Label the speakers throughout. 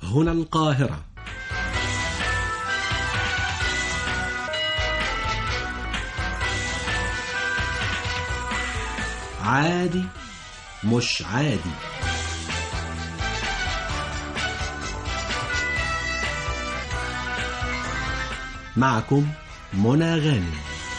Speaker 1: هنا القاهرة عادي مش عادي معكم منى غانم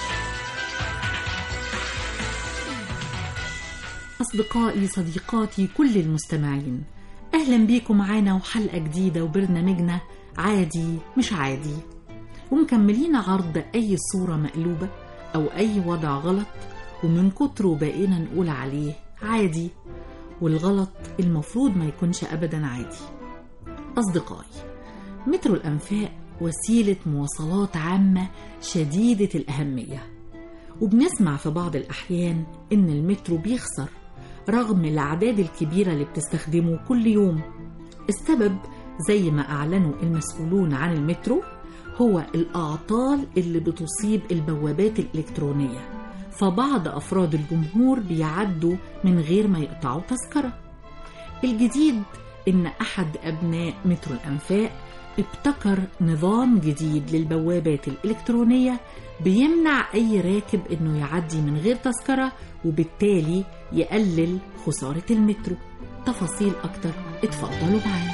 Speaker 2: أصدقائي صديقاتي كل المستمعين أهلا بيكم معانا وحلقة جديدة وبرنامجنا عادي مش عادي ومكملين عرض أي صورة مقلوبة أو أي وضع غلط ومن كتره بقينا نقول عليه عادي والغلط المفروض ما يكونش أبدا عادي أصدقائي مترو الأنفاق وسيلة مواصلات عامة شديدة الأهمية وبنسمع في بعض الأحيان إن المترو بيخسر رغم الأعداد الكبيرة اللي بتستخدمه كل يوم السبب زي ما أعلنوا المسؤولون عن المترو هو الأعطال اللي بتصيب البوابات الإلكترونية فبعض أفراد الجمهور بيعدوا من غير ما يقطعوا تذكرة الجديد إن أحد أبناء مترو الأنفاق ابتكر نظام جديد للبوابات الإلكترونية بيمنع أي راكب إنه يعدي من غير تذكرة وبالتالي يقلل خسارة المترو تفاصيل أكتر اتفضلوا معانا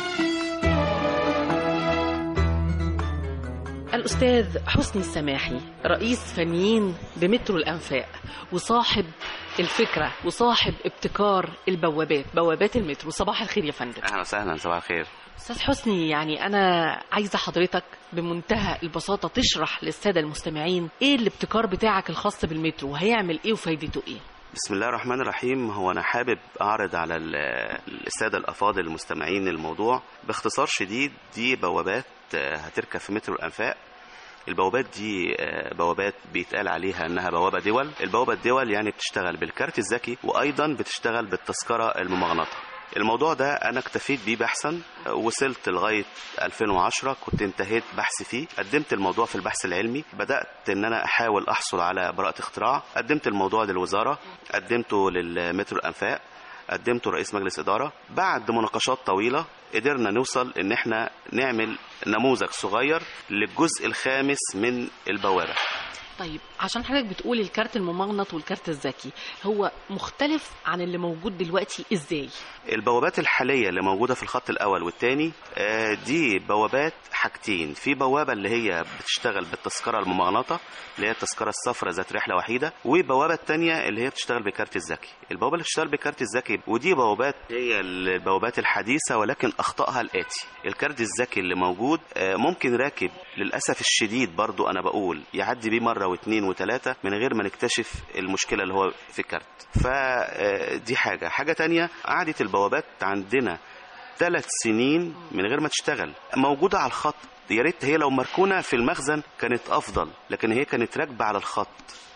Speaker 3: الأستاذ حسني السماحي رئيس فنيين بمترو الأنفاق وصاحب الفكرة وصاحب ابتكار البوابات بوابات المترو صباح الخير يا فندم
Speaker 4: اهلا وسهلا صباح الخير
Speaker 3: أستاذ حسني يعني أنا عايزة حضرتك بمنتهى البساطة تشرح للسادة المستمعين إيه الابتكار بتاعك الخاص بالمترو وهيعمل إيه وفايدته إيه
Speaker 4: بسم الله الرحمن الرحيم هو انا حابب اعرض على ال- الساده الافاضل المستمعين الموضوع باختصار شديد دي بوابات آه، هتركب في مترو الانفاق البوابات دي آه، بوابات بيتقال عليها انها بوابه دول البوابه الدول يعني بتشتغل بالكارت الذكي وايضا بتشتغل بالتذكره الممغنطه الموضوع ده انا اكتفيت بيه بحثا وصلت لغايه 2010 كنت انتهيت بحث فيه قدمت الموضوع في البحث العلمي بدات ان انا احاول احصل على براءه اختراع قدمت الموضوع للوزاره قدمته للمترو الانفاق قدمته رئيس مجلس اداره بعد مناقشات طويله قدرنا نوصل ان احنا نعمل نموذج صغير للجزء الخامس من البوابه
Speaker 3: طيب عشان حضرتك بتقول الكارت الممغنط والكارت الذكي هو مختلف عن اللي موجود دلوقتي إزاي
Speaker 4: البوابات الحالية اللي موجودة في الخط الأول والثاني دي بوابات حاجتين في بوابة اللي هي بتشتغل بالتذكرة الممغنطة اللي هي التذكرة الصفراء ذات رحلة وحيدة وبوابة تانية اللي هي بتشتغل بالكارت الذكي البوابة اللي بتشتغل بالكارت الذكي ودي بوابات هي البوابات الحديثة ولكن أخطائها الآتي الكارت الذكي اللي موجود آه، ممكن راكب للأسف الشديد برضو أنا بقول يعدي بيه مرة واثنين وثلاثة من غير ما نكتشف المشكلة اللي هو في الكارت فدي حاجة حاجة تانية قعدت البوابات عندنا ثلاث سنين من غير ما تشتغل موجودة على الخط يا ريت هي لو مركونة في المخزن كانت أفضل لكن هي كانت راكبة على الخط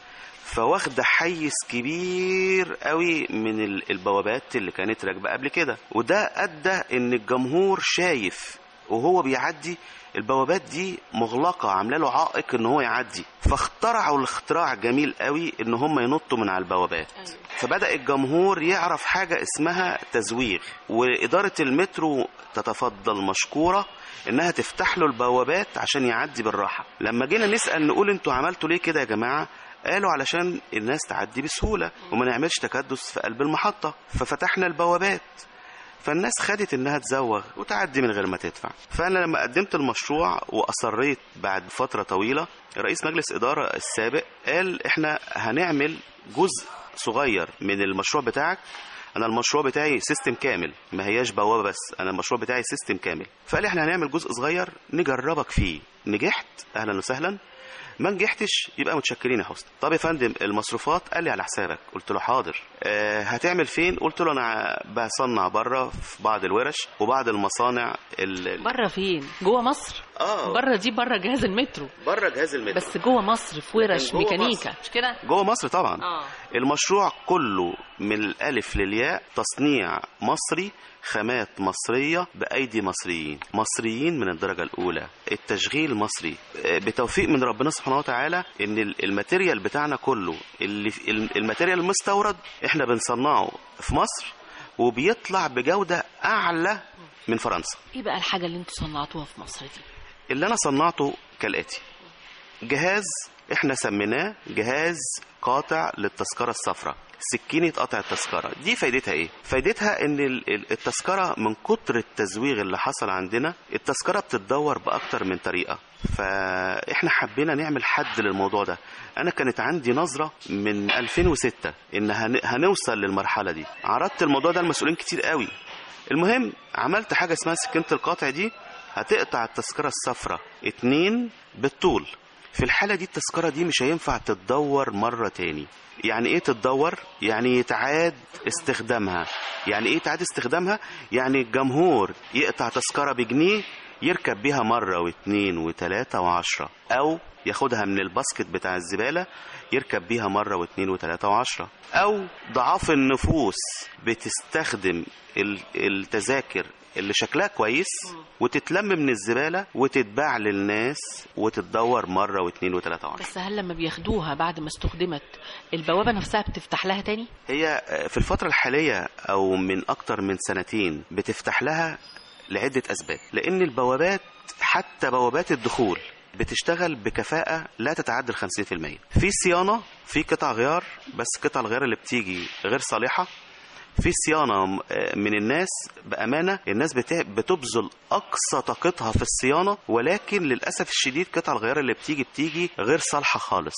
Speaker 4: فواخدة حيز كبير قوي من ال- البوابات اللي كانت راكبة قبل كده وده أدى إن الجمهور شايف وهو بيعدي البوابات دي مغلقة عاملة له عائق ان هو يعدي فاخترعوا الاختراع جميل قوي ان هم ينطوا من على البوابات فبدأ الجمهور يعرف حاجة اسمها تزويغ وإدارة المترو تتفضل مشكورة انها تفتح له البوابات عشان يعدي بالراحة لما جينا نسأل نقول انتوا عملتوا ليه كده يا جماعة قالوا علشان الناس تعدي بسهولة وما نعملش تكدس في قلب المحطة ففتحنا البوابات فالناس خدت انها تزوغ وتعدي من غير ما تدفع فانا لما قدمت المشروع واصريت بعد فتره طويله رئيس مجلس اداره السابق قال احنا هنعمل جزء صغير من المشروع بتاعك انا المشروع بتاعي سيستم كامل ما هياش بوابه بس انا المشروع بتاعي سيستم كامل فقال لي احنا هنعمل جزء صغير نجربك فيه نجحت اهلا وسهلا ما نجحتش يبقى متشكرين يا حسني طب يا فندم المصروفات قال لي على حسابك قلت له حاضر أه هتعمل فين قلت له انا بصنع بره في بعض الورش وبعض المصانع ال... ال-
Speaker 3: بره فين جوه مصر
Speaker 4: اه
Speaker 3: بره دي بره جهاز المترو
Speaker 4: بره جهاز المترو
Speaker 3: بس جوه مصر في ورش
Speaker 4: لكن جوه
Speaker 3: ميكانيكا
Speaker 4: مصر.
Speaker 3: مش كده
Speaker 4: جوه مصر طبعا
Speaker 3: اه
Speaker 4: المشروع كله من الألف للياء تصنيع مصري خامات مصرية بأيدي مصريين مصريين من الدرجة الأولى التشغيل مصري آه، بتوفيق من ربنا سبحانه وتعالى إن ال- الماتيريال بتاعنا كله اللي في- ال- الماتيريال المستورد إحنا بنصنعه في مصر وبيطلع بجودة أعلى من فرنسا
Speaker 3: ايه بقى الحاجه اللي انتوا صنعتوها في مصر دي
Speaker 4: اللي انا صنعته كالاتي جهاز احنا سميناه جهاز قاطع للتذكره الصفراء سكينة قطع التذكرة دي فايدتها ايه؟ فايدتها ان ال- ال- التذكرة من كتر التزويغ اللي حصل عندنا التذكرة بتتدور بأكتر من طريقة فاحنا حبينا نعمل حد للموضوع ده انا كانت عندي نظرة من 2006 ان هن- هنوصل للمرحلة دي عرضت الموضوع ده لمسؤولين كتير قوي المهم عملت حاجة اسمها سكينة القاطع دي هتقطع التذكرة الصفراء اتنين بالطول في الحالة دي التذكرة دي مش هينفع تتدور مرة تاني يعني ايه تتدور يعني يتعاد استخدامها يعني ايه يتعاد استخدامها يعني الجمهور يقطع تذكرة بجنيه يركب بيها مرة واثنين وثلاثة وعشرة او ياخدها من الباسكت بتاع الزبالة يركب بيها مرة واثنين وثلاثة وعشرة او ضعاف النفوس بتستخدم ال- التذاكر اللي شكلها كويس وتتلم من الزبالة وتتباع للناس وتتدور مرة واثنين وثلاثة وعشرة
Speaker 3: بس هل لما بياخدوها بعد ما استخدمت البوابه نفسها بتفتح لها تاني
Speaker 4: هي في الفترة الحالية أو من أكتر من سنتين بتفتح لها لعدة أسباب لأن البوابات حتى بوابات الدخول بتشتغل بكفاءة لا تتعدى ال 50% في صيانة في قطع غيار بس قطع الغيار اللي بتيجي غير صالحة في صيانة م- آه من الناس بأمانة الناس بت- بتبذل أقصى طاقتها في الصيانة ولكن للأسف الشديد قطع الغيار اللي بتيجي بتيجي غير صالحة خالص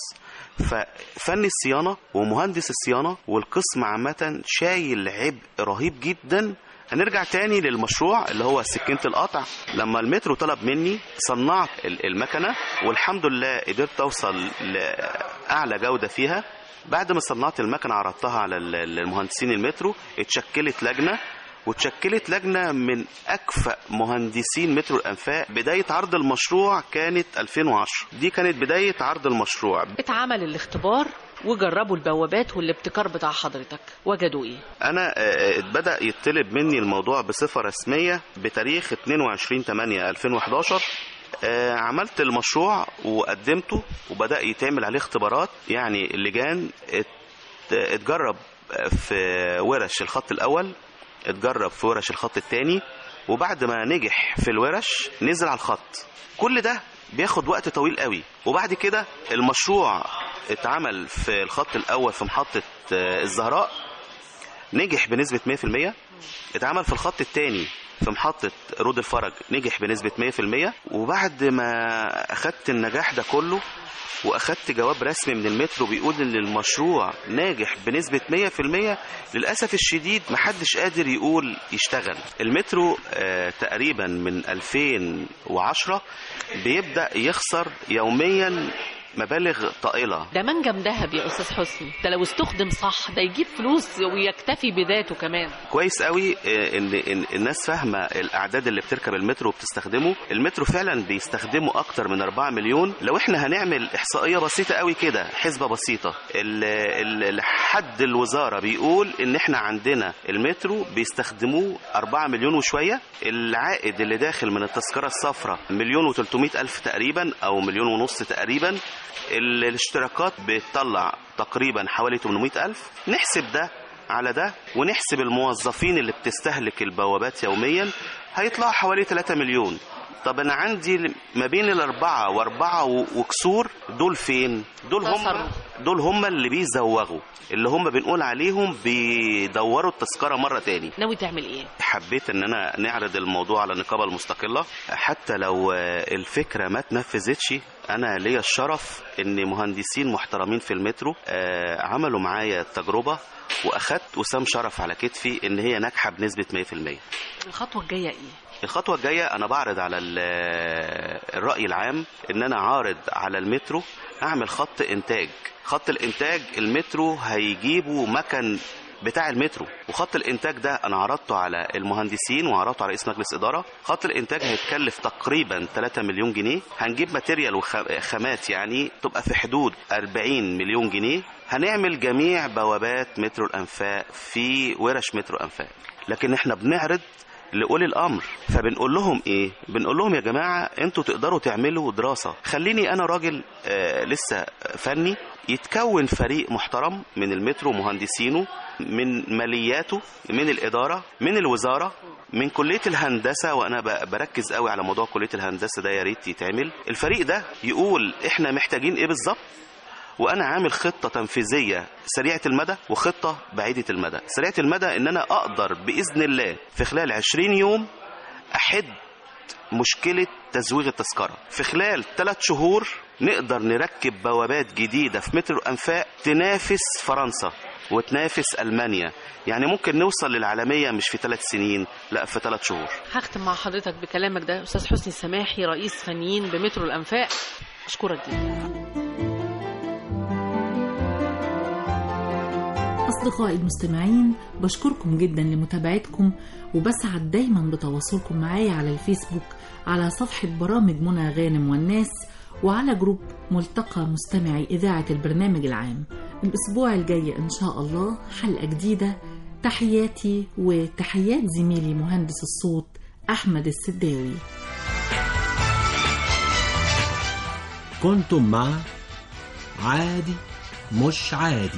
Speaker 4: ففن الصيانة ومهندس الصيانة والقسم عامة شايل عبء رهيب جدا هنرجع تاني للمشروع اللي هو سكينة القطع لما المترو طلب مني صنعت ال- المكنة والحمد لله قدرت أوصل لأعلى جودة فيها بعد ما صنعت المكنة عرضتها على ال- المهندسين المترو اتشكلت لجنة وتشكلت لجنة من أكفأ مهندسين مترو الأنفاق بداية عرض المشروع كانت 2010 دي كانت بداية عرض المشروع
Speaker 3: اتعمل الاختبار وجربوا البوابات والابتكار بتاع حضرتك وجدوا ايه
Speaker 4: انا آه، بدأ يطلب مني الموضوع بصفة رسمية بتاريخ 22 8 2011 آه، عملت المشروع وقدمته وبدأ يتعمل عليه اختبارات يعني اللجان ات- اتجرب في ورش الخط الأول اتجرب في ورش الخط الثاني وبعد ما نجح في الورش نزل على الخط كل ده بياخد وقت طويل قوي وبعد كده المشروع اتعمل في الخط الأول في محطة آه، الزهراء نجح بنسبة 100% اتعمل في الخط الثاني في محطة رود الفرج نجح بنسبة 100% وبعد ما أخدت النجاح ده كله وأخدت جواب رسمي من المترو بيقول إن المشروع ناجح بنسبة 100% للأسف الشديد محدش قادر يقول يشتغل المترو آه تقريبا من 2010 بيبدأ يخسر يوميا مبالغ طائلة
Speaker 3: ده منجم ذهب يا استاذ حسني ده لو استخدم صح ده يجيب فلوس ويكتفي بذاته كمان
Speaker 4: كويس قوي آه، ان إن الناس فاهمه الاعداد اللي بتركب المترو وبتستخدمه المترو فعلا بيستخدمه اكتر من 4 مليون لو احنا هنعمل احصائيه بسيطه قوي كده حسبه بسيطه ال- ال- حد الوزاره بيقول ان احنا عندنا المترو بيستخدموه 4 مليون وشويه العائد اللي داخل من التذكره الصفراء مليون و300 الف تقريبا او مليون ونص تقريبا ال- الاشتراكات بتطلع تقريبا حوالي 800 ألف نحسب ده على ده ونحسب الموظفين اللي بتستهلك البوابات يوميا هيطلعوا حوالي 3 مليون طب انا عندي ما بين الاربعه واربعه و- وكسور دول فين دول هم
Speaker 3: تصرف.
Speaker 4: دول هم اللي بيزوغوا اللي هم بنقول عليهم بيدوروا التذكره مره تاني
Speaker 3: ناوي تعمل ايه
Speaker 4: حبيت ان انا نعرض الموضوع على النقابه المستقله حتى لو آه، الفكره ما تنفذتش انا ليا الشرف ان مهندسين محترمين في المترو آه، عملوا معايا التجربه واخدت وسام شرف على كتفي ان هي ناجحه بنسبه 100%
Speaker 3: الخطوه الجايه ايه
Speaker 4: الخطوة الجاية أنا بعرض على ال- الرأي العام إن أنا عارض على المترو أعمل خط إنتاج خط الإنتاج المترو هيجيبوا مكن بتاع المترو وخط الانتاج ده انا عرضته على المهندسين وعرضته على رئيس مجلس اداره خط الانتاج هيتكلف تقريبا 3 مليون جنيه هنجيب ماتيريال وخامات يعني تبقى في حدود 40 مليون جنيه هنعمل جميع بوابات مترو الانفاق في ورش مترو انفاق لكن احنا بنعرض لأولي الأمر فبنقول لهم إيه؟ بنقول لهم يا جماعة أنتوا تقدروا تعملوا دراسة خليني أنا راجل آه لسه فني يتكون فريق محترم من المترو مهندسينه من مالياته من الإدارة من الوزارة من كليه الهندسه وانا ب- بركز قوي على موضوع كليه الهندسه ده يا ريت يتعمل الفريق ده يقول احنا محتاجين ايه بالظبط وانا عامل خطه تنفيذيه سريعه المدى وخطه بعيده المدى سريعه المدى ان انا اقدر باذن الله في خلال 20 يوم احد مشكله تزويغ التذكره في خلال ثلاث شهور نقدر نركب بوابات جديده في مترو الانفاق تنافس فرنسا وتنافس المانيا يعني ممكن نوصل للعالميه مش في ثلاث سنين لا في ثلاث شهور
Speaker 3: هختم مع حضرتك بكلامك ده استاذ حسني السماحي رئيس فنيين بمترو الانفاق اشكرك جدا
Speaker 2: أصدقائي المستمعين بشكركم جدا لمتابعتكم وبسعد دايما بتواصلكم معايا على الفيسبوك على صفحة برامج منى غانم والناس وعلى جروب ملتقى مستمعي إذاعة البرنامج العام الأسبوع الجاي إن شاء الله حلقة جديدة تحياتي وتحيات زميلي مهندس الصوت أحمد السداوي
Speaker 1: كنتم مع عادي مش عادي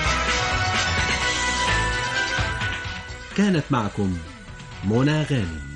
Speaker 1: كانت معكم منى غانم